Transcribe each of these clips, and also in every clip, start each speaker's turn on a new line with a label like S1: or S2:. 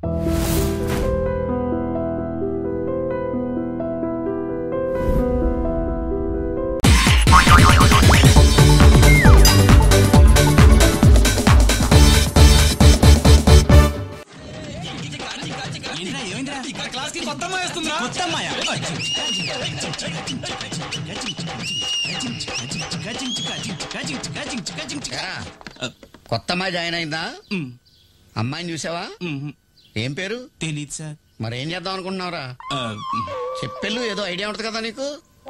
S1: ఏరా, కొత్త అమ్మాయి జాయిన్ అయిందా అమ్మాయిని చూసావా ఏం పేరు
S2: తెలీదు సార్
S1: మరి ఏం చేద్దాం అనుకుంటున్నావురా చెప్పెళ్ళు ఏదో ఐడియా ఉంటుంది కదా నీకు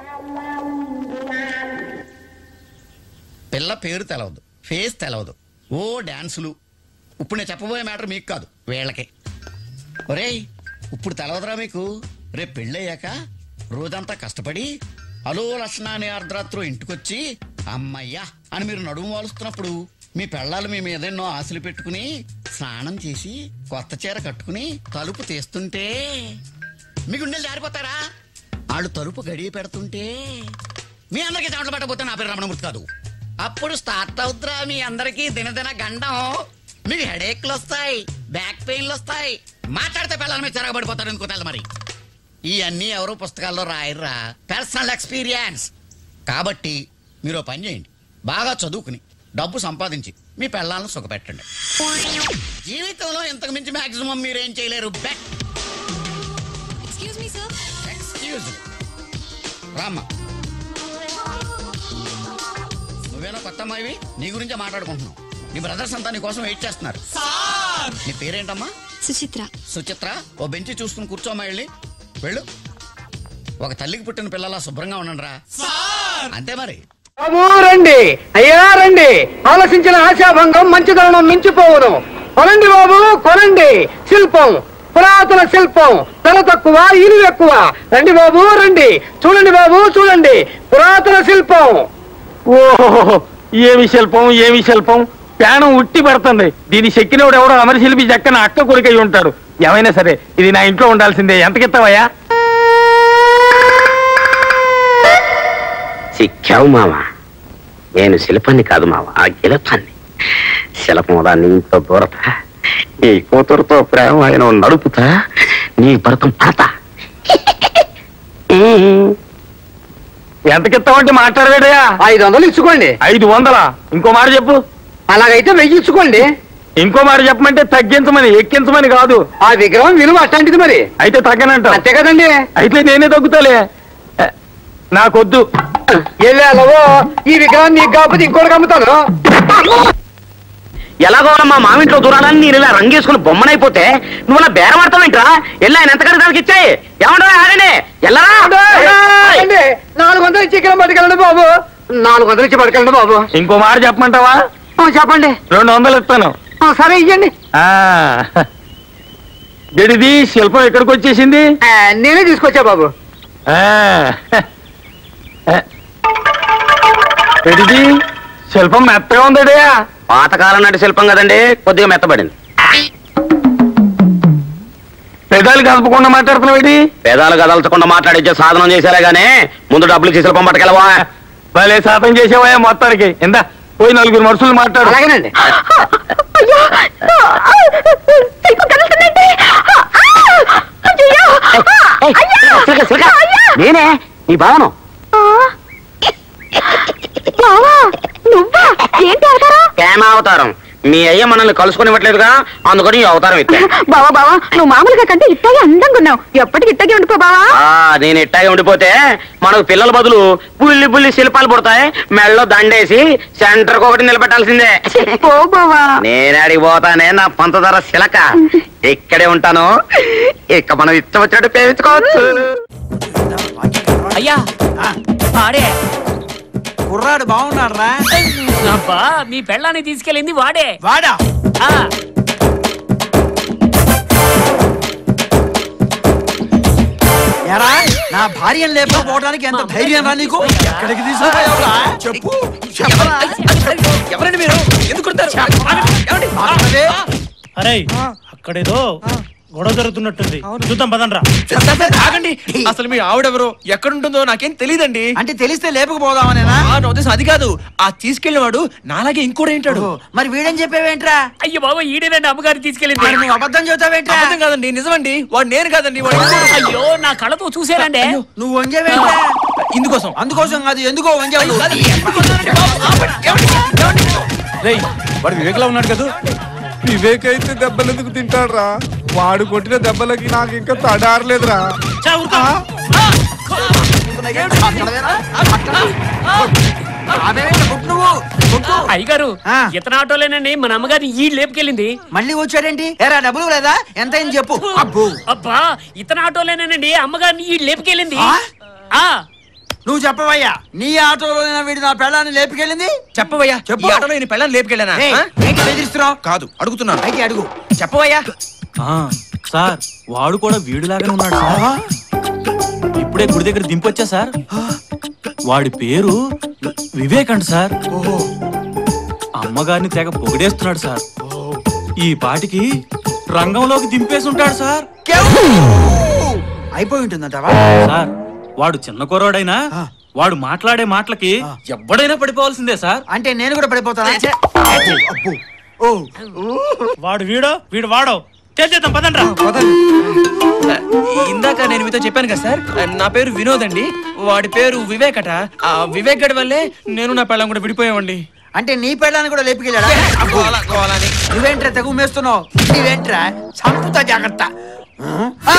S1: పిల్ల పేరు తెలవదు ఫేస్ తెలవదు ఓ డాన్సులు ఇప్పుడు నేను చెప్పబోయే మ్యాటర్ మీకు కాదు వీళ్ళకి ఒరేయ్ ఇప్పుడు తెలవదురా మీకు రేపు పెళ్ళయ్యాక రోజంతా కష్టపడి అలో లక్షణ అనే అర్ధరాత్రు ఇంటికొచ్చి అమ్మయ్యా అని మీరు నడుము వాలుస్తున్నప్పుడు మీ పెళ్ళాలు మీ మీద ఎన్నో ఆశలు పెట్టుకుని స్నానం చేసి కొత్త చీర కట్టుకుని తలుపు తీస్తుంటే మీ గుండెలు జారిపోతారా వాళ్ళు తలుపు గడియ పెడుతుంటే మీ అందరికీ చెమటలు పెట్టబోతే నా పేరు రమణమూర్తి కాదు అప్పుడు స్టార్ట్ అవుతురా మీ అందరికీ దినదిన గండం మీకు హెడేక్లు వస్తాయి బ్యాక్ పెయిన్లు వస్తాయి మాట్లాడితే పిల్లల మీద తిరగబడిపోతారు ఎందుకో తెల్ల మరి ఇవన్నీ ఎవరో పుస్తకాల్లో రాయర్రా పర్సనల్ ఎక్స్పీరియన్స్ కాబట్టి మీరు ఓ పని చేయండి బాగా చదువుకుని డబ్బు సంపాదించి మీ పిల్లలను సుఖపెట్టండి జీవితంలో ఇంతకు మించి మాక్సిమం మీరేం చేయలేరు but
S3: excuse me sir
S1: excuse రామ్మా నువ్వేనా కొత్త అమ్మాయివి నీ గురించే మాట్లాడుకుంటున్నావు నీ బ్రదర్స్ అంతా నీ కోసం వెయిట్ చేస్తున్నారు నీ పేరేంటమ్మా
S3: సుచిత్ర
S1: సుచిత్ర ఓ బెంచి చూసుకుని కూర్చోమ్మా వెళ్ళి వెళ్ళు ఒక తల్లికి పుట్టిన పిల్లలా శుభ్రంగా ఉండండి రా అంతే మరి
S4: బాబు రండి అయ్యా రండి ఆలోచించిన ఆశాభంగం మంచిదనం మించిపోవును కొనండి బాబు కొనండి శిల్పం పురాతన శిల్పం ధర తక్కువ ఇరు ఎక్కువ రండి బాబు రండి చూడండి బాబు చూడండి పురాతన శిల్పం ఓహో ఏమి శిల్పం ఏమి శిల్పం ప్రాణం ఉట్టి పడుతుంది దీని చెక్కినోడు ఎవడో అమర శిల్పి చెక్కన అక్క కొడుకై ఉంటాడు ఏమైనా సరే ఇది నా ఇంట్లో ఉండాల్సిందే ఎంతకిస్తావయ్యా
S5: సిక్కావు మామ నేను శిల్పాన్ని కాదు మామ ఆ గిలపాన్ని శిల్పం దాన్ని ఇంట్లో దూరతా నీ కూతురుతో ప్రేమ ఆయన నడుపుతా నీ భరతం పడతా
S4: ఎంతకిస్తామంటే మాట్లాడవేడయా
S6: ఐదు వందలు ఇచ్చుకోండి
S4: ఐదు వందలా ఇంకో మాట చెప్పు
S6: అలాగైతే వెయ్యి ఇచ్చుకోండి
S4: ఇంకో మాట చెప్పమంటే తగ్గించమని ఎక్కించమని కాదు
S6: ఆ విగ్రహం విలువ అట్లాంటిది మరి
S4: అయితే తగ్గనంట
S6: అంతే కదండి
S4: అయితే నేనే తగ్గుతాలే ఏ, నాకొద్దు
S6: వెళ్ళాలవో ఈ విగ్రహం నీకు కాకపోతే ఇంకోటి అమ్ముతాను
S5: ఎలాగో మా మామింట్లో దూరాలని నేను ఇలా రంగేసుకుని బొమ్మనైపోతే నువ్వు నా బేరం ఆడతావేంట్రా వెళ్ళి ఆయన ఎంత కడతానికి ఇచ్చాయి ఏమంటారా ఆడండి ఎల్లరా
S6: అండి, నాలుగు వందలు ఇచ్చి ఇక్కడ పట్టుకెళ్ళండి బాబు నాలుగు వందలు ఇచ్చి పట్టుకెళ్ళండి బాబు
S4: ఇంకో మాట చెప్పమంటావా
S6: ఆ, చెప్పండి
S4: రెండు వందలు ఇస్తాను
S6: ఆ, సరే ఇయ్యండి
S4: ఆ గడిది శిల్పం ఎక్కడికి వచ్చేసింది
S6: ఆ, నేనే తీసుకొచ్చా బాబు
S4: ఆ గడిది శిల్పం మెత్తగా ఉందడయా
S5: పాతకాలం నాటి శిల్పం కదండి కొద్దిగా మెత్తబడింది
S4: పెదాలు కలపకుండా మాట్లాడుతున్నావు
S5: పేదాలు కదల్చకుండా మాట్లాడించే సాధనం చేశారే గానీ ముందు డబ్బులు ఇచ్చి శిల్పం పట్టుకెళ్ళవా
S4: భలే శాతం చేసావా మొత్తానికి ఇందా పోయి నలుగురు మనుషులు మాట్లాడు
S6: అలాగేనండి
S5: నేనే నీ భావనం
S3: నువ్వా ఏంటి అవతారం
S5: ప్రేమ అవతారం మీ అయ్య మనల్ని కలుసుకుని ఇవ్వట్లేదుగా అందుకని ఈ అవతారం ఎత్తా
S3: బావా బావా నువ్వు మామూలుగా కంటే ఇట్టాగే అందంగా ఉన్నావు ఎప్పటికి ఇట్టాగే ఉండిపో బావా
S5: ఆ, నేను ఇట్టాగే ఉండిపోతే మనకు పిల్లల బదులు బుల్లి బుల్లి శిల్పాలు పుడతాయి మెళ్ళలో దండేసి సెంటర్ ఒకటి నిలబెట్టాల్సిందే
S3: పో బావా
S5: నేను అడిగి పోతానే నా పంచదార శిలక ఇక్కడే ఉంటాను ఇక మనం ఇష్టం వచ్చినట్టు పేయించుకోవచ్చు
S7: అయ్యా ఆడే
S2: కుర్రాడు బాగున్నాడు రా
S7: అబ్బా మీ పెళ్ళాన్ని తీసుకెళ్ళింది వాడే
S2: వాడా
S7: ఆ
S2: ఎరా నా భార్యను లేకపోవడానికి ఎంత ధైర్యం రా నీకు ఎక్కడికి తీసుకుపోయావురా చెప్పు చెప్పరా ఎవరండి మీరు ఎందుకు కొడతారు చెప్పండి.
S8: అరే అక్కడేదో గొడవ జరుగుతున్నట్టుంది చూద్దాం పదండ్రా
S9: ఆగండి అసలు మీ ఆవిడెవరో ఎక్కడుంటుందో నాకేం తెలియదండి
S2: అంటే తెలిస్తే లేపకపోదామనేనా
S9: ఆ నా ఉద్దేశం అది కాదు ఆ తీసుకెళ్లిన వాడు నాలాగే ఇంకోటి ఏంటాడు
S2: ఓహో, మరి వీడని చెప్పేవేంట్రా
S7: అయ్యో బాబా ఈడేనండి అమ్మగారు తీసుకెళ్ళింది
S2: మరి నువ్వు అబద్ధం చెబుతావేంట్రా
S9: అబద్ధం కాదండి నిజమండి వాడు నేను కాదండి వాడు ఇంకోడు.
S7: అయ్యో నా కళ్ళతో చూసానండి
S9: అయ్యో,
S2: నువ్వు వంగేవేంట్రా
S9: ఇందుకోసం
S2: అందుకోసం కాదు ఎందుకో వంగావు
S8: రేయ్ వాడు వివేక్లా ఉన్నాడు కదా
S10: వివేక్ అయితే దెబ్బలు ఎందుకు తింటాడ్రా వాడు కొట్టిన దెబ్బలకి నాకు ఇంకా తడారలేదురా
S8: చా, ఊరుకో.
S2: నువ్వు కొట్టు.
S7: అయ్యగారు
S2: ఆ.
S7: ఇతను ఆటోలేనండి మన అమ్మగారిని ఈ లేపుకెళ్ళింది
S2: మళ్ళీ వచ్చాడేంటి ఏరా డబ్బులు లేదా ఎంత అయింది చెప్పు అబ్బో
S7: అబ్బా ఇతను ఆటోలేనండి అమ్మగారిని ఈ లేపుకెళ్ళింది
S2: ఆ?
S7: ఆ
S2: నువ్వు చెప్పవయ్యా నీ ఆటోలో వీడు నా పెళ్ళాన్ని లేపుకెళ్ళింది
S9: చెప్పవయ్యా
S2: చెప్పు.
S9: ఈ ఆటోలో నేను పెళ్ళని లేపుకెళ్ళానా
S2: ఏయ్,
S9: ఆ?
S2: ఏంటి బెదిరిస్తున్నావు
S9: కాదు అడుగుతున్నాను
S2: అయితే అడుగు
S9: చెప్పవయ్యా
S8: ఆ, సార్ వాడు కూడా వీడిలాగానే ఉన్నాడు సార్ ఇప్పుడే గుడి దగ్గర దింపొచ్చా సార్ వాడి పేరు వివేక్ అంట సార్ అమ్మగారిని తెగ పొగిడేస్తున్నాడు సార్ ఈ పాటికి రంగంలోకి దింపేసి ఉంటాడు సార్
S2: అయిపోయి ఉంటుందంటావా
S8: సార్ వాడు చిన్న కుర్రాడైనా
S2: ఆ.
S8: వాడు మాట్లాడే మాటలకి ఎవ్వడైనా పడిపోవాల్సిందే సార్
S2: అంటే నేను కూడా పడిపోతానా అబ్బో. ఓ
S8: వాడు వీడో వీడు వాడో చేద్దాం పదండ్రా
S9: ఇందాక నేను మీతో చెప్పాను కదా సార్ నా పేరు వినోద్ అండి వాడి పేరు వివేక్ అట ఆ వివేక్ గడి వల్లే నేను నా పెళ్ళం కూడా విడిపోయామండి
S2: అంటే నీ పెళ్ళాన్ని కూడా లేపుకెళ్ళాడా
S9: గోల, గోల అని.
S2: నువ్వేంట్రా తెగు మేస్తున్నావు నువ్వేంట్రా చంపుతా జాగ్రత్త ఆ!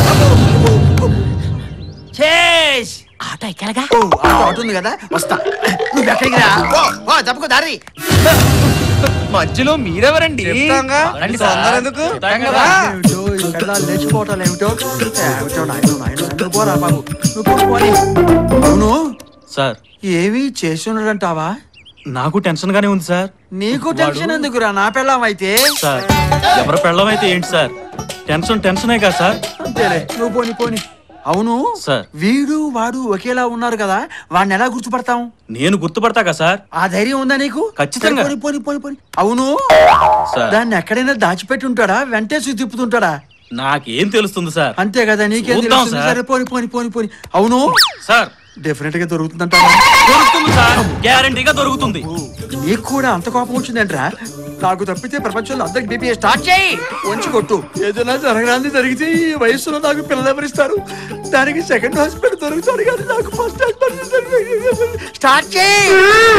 S2: చేస్
S7: ఆటో ఎక్కడగా
S2: ఓ ఆటో అటు ఉంది కదా వస్తా నువ్వు ఎక్కడికి రా ఓ ఓ తప్పుకో దారి
S9: మధ్యలో మీరెవరండి
S10: చెప్తాంగా
S9: రండి
S10: తొందర
S9: సార్.
S10: ఎందుకు
S9: చెప్తాం కదా.
S2: ఏమిటో ఈ పెళ్ళాలు లేచిపోవటాలు ఏమిటో ఏమిటో నాయనో నాయనో నువ్వు పోరా బాబు నువ్వు పో, పోనీ. అవును
S8: సార్
S2: ఏవి చేసి ఉండడంటావా
S8: నాకు టెన్షన్ గానే ఉంది సార్
S2: నీకు టెన్షన్ ఎందుకురా నా పెళ్ళాం అయితే
S8: సార్ ఎవరి పెళ్ళం అయితే ఏంటి సార్ టెన్షన్ టెన్షనే కదా సార్
S2: అంతేలే నువ్వు పోని పోని అవును
S8: సార్.
S2: వీడు వాడు ఒకేలా ఉన్నారు కదా వాడిని ఎలా గుర్తుపడతాం
S8: నేను గుర్తుపడతా కదా సార్
S2: ఆ ధైర్యం ఉందా నీకు
S8: ఖచ్చితంగా.
S2: పోని పోని పోని పోని అవును
S8: సార్
S2: దాన్ని ఎక్కడైనా దాచిపెట్టి ఉంటాడా వెంటేసి తిప్పుతుంటాడా
S8: నాకేం తెలుస్తుంది సార్
S2: అంతే కదా నీకేం
S8: చూద్దాం,
S2: తెలుస్తుంది?
S8: సార్.
S2: సరే పోని పోని పోని పోని అవును
S8: సార్
S2: డెఫినెట్ గా దొరుకుతుందంటారా
S8: దొరుకుతుంది సార్ గ్యారంటీగా దొరుకుతుంది
S2: నీకు కూడా అంత కోపం వచ్చిందంట్రా నాకు తప్పితే ప్రపంచంలో అందరికి బీపీ స్టార్ట్ చేయి వంచి కొట్టు ఏదైనా జరగడానికి జరిగితే ఈ వయసులో నాకు పిల్లలు ఎవరిస్తారు దానికి సెకండ్ హాస్పిటల్ దొరుకుతాడు కానీ నాకు ఫస్ట్ హాస్పిటల్ స్టార్ట్ చేయి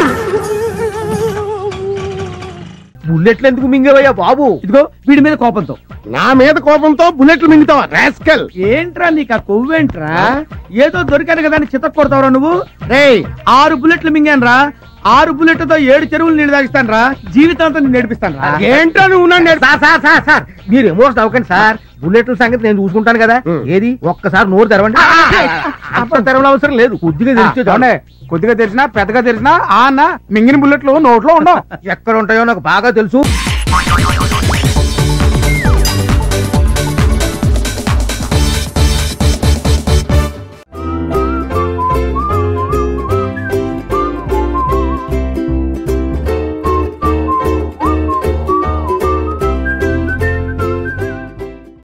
S4: బుల్లెట్లు ఎందుకు మింగవయ్యా బాబు ఇదిగో వీడి మీద కోపంతో నా మీద కోపంతో బుల్లెట్లు మింగుతావా రాస్కల్ ఏంట్రా నీకు ఆ కొవ్వేంట్రా ఏదో దొరికాను కదా అని చిత్త కొడతావురా నువ్వు రేయ్ ఆరు బుల్లెట్లు మింగాను రా ఆరు బుల్లెట్లతో ఏడు చెరువులు నీళ్ళు తాగిస్తాను రా జీవితాంతం నేను నేర్పిస్తాను రా ఏంట్రా నువ్వు నన్ను నేర్పి- సార్ సార్ సార్ సార్ మీరు ఎమోషన్ అవ్వకండి సార్ బుల్లెట్ల సంగతి నేను చూసుకుంటాను కదా ఏది ఒక్కసారి నోరు తెరవండి అంత తెరవడం అవసరం లేదు కొద్దిగా తెలిసి చూడండి కొద్దిగా తెలిసినా పెద్దగా తెలిసినా ఆ అన్న మింగిన బుల్లెట్లు నోట్లో ఉండవు ఎక్కడ ఉంటాయో నాకు బాగా తెలుసు